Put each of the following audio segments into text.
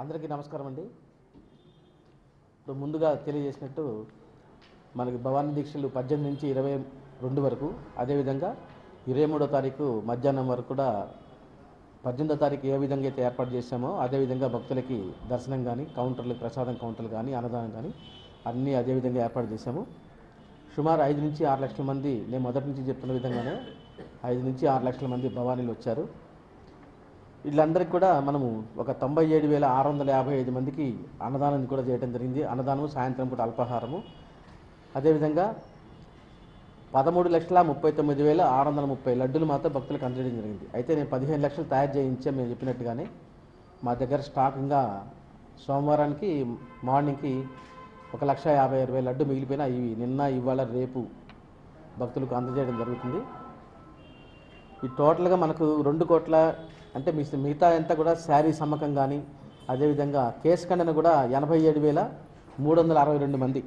అందరికీ నమస్కారం అండి ఇప్పుడు ముందుగా తెలియజేసినట్టు మనకి భవానీ దీక్షలు పద్దెనిమిది నుంచి ఇరవై రెండు వరకు అదేవిధంగా ఇరవై మూడో తారీఖు మధ్యాహ్నం వరకు కూడా పద్దెనిమిదో తారీఖు ఏ విధంగా అయితే ఏర్పాటు చేశామో అదేవిధంగా భక్తులకి దర్శనం కానీ కౌంటర్లు ప్రసాదం కౌంటర్లు కానీ అన్నదానం కానీ అన్నీ అదేవిధంగా ఏర్పాటు చేశాము సుమారు ఐదు నుంచి ఆరు లక్షల మంది నేను మొదటి నుంచి చెప్తున్న విధంగానే ఐదు నుంచి ఆరు లక్షల మంది భవానీలు వచ్చారు వీళ్ళందరికీ కూడా మనము ఒక తొంభై ఏడు వేల ఆరు వందల యాభై ఐదు మందికి అన్నదానం కూడా చేయడం జరిగింది అన్నదానము సాయంత్రం పూట అల్పాహారము అదేవిధంగా పదమూడు లక్షల ముప్పై తొమ్మిది వేల ఆరు వందల ముప్పై లడ్డులు మాత్రం భక్తులకు అందజేయడం జరిగింది అయితే నేను పదిహేను లక్షలు తయారు చేయించాం మేము చెప్పినట్టుగానే మా దగ్గర స్టాక్ ఇంకా సోమవారానికి మార్నింగ్కి ఒక లక్ష యాభై ఆరు వేల లడ్డు మిగిలిపోయినా ఇవి నిన్న ఇవాళ రేపు భక్తులకు అందజేయడం జరుగుతుంది ఈ టోటల్గా మనకు రెండు కోట్ల అంటే మీ మిగతా అంతా కూడా శారీ సమ్మకం కానీ అదేవిధంగా కేసు ఖండన కూడా ఎనభై ఏడు వేల మూడు వందల అరవై రెండు మంది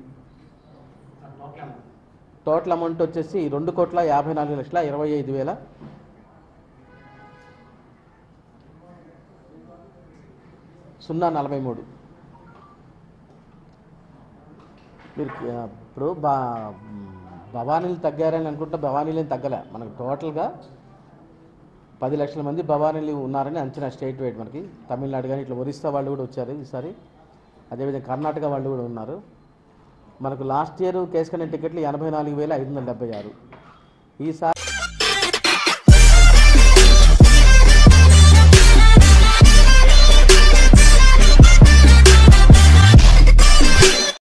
టోటల్ అమౌంట్ వచ్చేసి రెండు కోట్ల యాభై నాలుగు లక్షల ఇరవై ఐదు వేల సున్నా నలభై మూడు మీరు ఆ, ఇప్పుడు బా భవానీలు తగ్గారని అనుకుంటే భవానీలు ఏం తగ్గలే మనకు టోటల్గా పది లక్షల మంది భవానీలు ఉన్నారని అంచనా స్టేట్ వైడ్ మనకి తమిళనాడు కానీ ఇట్లా ఒరిస్సా వాళ్ళు కూడా వచ్చారు ఈసారి అదేవిధంగా కర్ణాటక వాళ్ళు కూడా ఉన్నారు మనకు లాస్ట్ ఇయర్ కేసు కన్నా టికెట్లు ఎనభై నాలుగు వేల ఐదు వందల డెబ్బై ఆరు ఈసారి